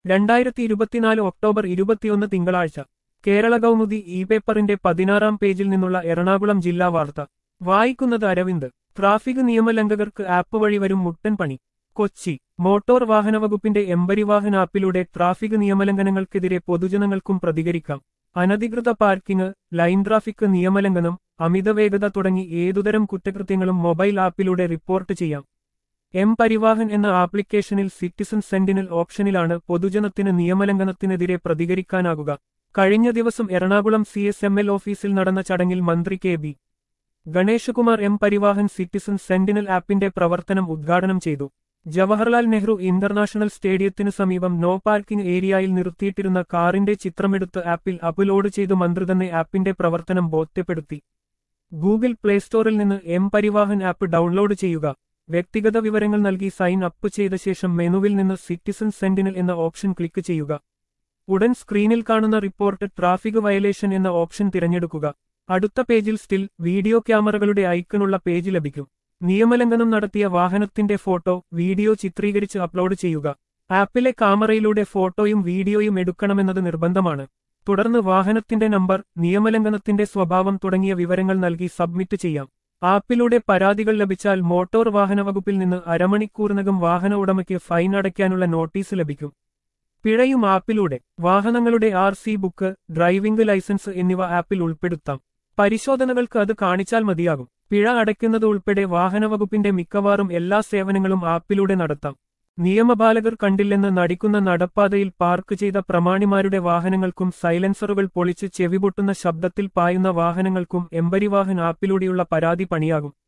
രണ്ടായിരത്തി ഇരുപത്തിനാല് ഒക്ടോബർ ഇരുപത്തിയൊന്ന് തിങ്കളാഴ്ച കേരള കൗമുദി ഇ പേപ്പറിന്റെ പതിനാറാം പേജിൽ നിന്നുള്ള എറണാകുളം ജില്ലാ വാർത്ത വായിക്കുന്നത് അരവിന്ദ് ട്രാഫിക് നിയമലംഘകർക്ക് ആപ്പ് വഴി വരും മുട്ടൻ പണി കൊച്ചി മോട്ടോർ വാഹന വകുപ്പിന്റെ എംബരിവാഹൻ ആപ്പിലൂടെ ട്രാഫിക് നിയമലംഘനങ്ങൾക്കെതിരെ പൊതുജനങ്ങൾക്കും പ്രതികരിക്കാം അനധികൃത പാർക്കിംഗ് ലൈൻ ട്രാഫിക് നിയമലംഘനം അമിതവേഗത തുടങ്ങി ഏതുതരം കുറ്റകൃത്യങ്ങളും മൊബൈൽ ആപ്പിലൂടെ റിപ്പോർട്ട് ചെയ്യാം എം പരിവാഹൻ എന്ന ആപ്ലിക്കേഷനിൽ സിറ്റിസൺ സെന്റിനൽ ഓപ്ഷനിലാണ് പൊതുജനത്തിന് നിയമലംഘനത്തിനെതിരെ പ്രതികരിക്കാനാകുക കഴിഞ്ഞ ദിവസം Ernakulam C S M L ഓഫീസിൽ നടന്ന ചടങ്ങിൽ മന്ത്രി K B Ganeshkumar M Parivahan citizen sentinel ആപ്പിന്റെ പ്രവർത്തനം ഉദ്ഘാടനം ചെയ്തു ജവഹർലാൽ നെഹ്റു ഇന്റർനാഷണൽ സ്റ്റേഡിയത്തിനു സമീപം നോ പാർക്കിംഗ് ഏരിയയിൽ നിർത്തിയിട്ടിരുന്ന കാറിന്റെ ചിത്രമെടുത്ത് ആപ്പിൽ അപ്ലോഡ് ചെയ്തു മന്ത്രി തന്നെ ആപ്പിന്റെ പ്രവർത്തനം ബോധ്യപ്പെടുത്തി ഗൂഗിൾ പ്ലേ സ്റ്റോറിൽ നിന്ന് എം പരിവാഹൻ ആപ്പ് ഡൗൺലോഡ് ചെയ്യുക വ്യക്തിഗത വിവരങ്ങൾ നൽകി സൈൻ അപ്പ് ചെയ്ത ശേഷം മെനുവിൽ നിന്ന് സിറ്റിസൺ സെന്റിനൽ എന്ന ഓപ്ഷൻ ക്ലിക്ക് ചെയ്യുക ഉടൻ സ്ക്രീനിൽ കാണുന്ന റിപ്പോർട്ട് ട്രാഫിക് വയലേഷൻ എന്ന ഓപ്ഷൻ തിരഞ്ഞെടുക്കുക അടുത്ത പേജിൽ സ്റ്റിൽ വീഡിയോ ക്യാമറകളുടെ ഐക്കണുള്ള പേജ് ലഭിക്കും നിയമലംഘനം നടത്തിയ വാഹനത്തിന്റെ ഫോട്ടോ വീഡിയോ ചിത്രീകരിച്ച് അപ്ലോഡ് ചെയ്യുക ആപ്പിലെ ക്യാമറയിലൂടെ ഫോട്ടോയും വീഡിയോയും എടുക്കണമെന്നത് നിർബന്ധമാണ് തുടർന്ന് വാഹനത്തിന്റെ നമ്പർ നിയമലംഘനത്തിന്റെ സ്വഭാവം തുടങ്ങിയ വിവരങ്ങൾ നൽകി സബ്മിറ്റ് ചെയ്യാം ആപ്പിലൂടെ പരാതികൾ ലഭിച്ചാൽ മോട്ടോർ വാഹന വകുപ്പിൽ നിന്ന് അരമണിക്കൂറിനകം വാഹന ഉടമയ്ക്ക് ഫൈൻ അടയ്ക്കാനുള്ള നോട്ടീസ് ലഭിക്കും പിഴയും ആപ്പിലൂടെ വാഹനങ്ങളുടെ R C book driving licence എന്നിവ ആപ്പിൽ ഉൾപ്പെടുത്താം പരിശോധനകൾക്ക് അത് കാണിച്ചാൽ മതിയാകും പിഴ അടയ്ക്കുന്നത് ഉൾപ്പെടെ വാഹന വകുപ്പിന്റെ മിക്കവാറും എല്ലാ സേവനങ്ങളും ആപ്പിലൂടെ നടത്താം നിയമപാലകർ കണ്ടില്ലെന്ന് നടിക്കുന്ന നടപ്പാതയിൽ പാർക്ക് ചെയ്ത പ്രമാണിമാരുടെ വാഹനങ്ങൾക്കും സൈലൻസറുകൾ പൊളിച്ച് ചെവിപൊട്ടുന്ന ശബ്ദത്തിൽ പായുന്ന വാഹനങ്ങൾക്കും എംബരിവാഹൻ ആപ്പിലൂടെയുള്ള പരാതി പണിയാകും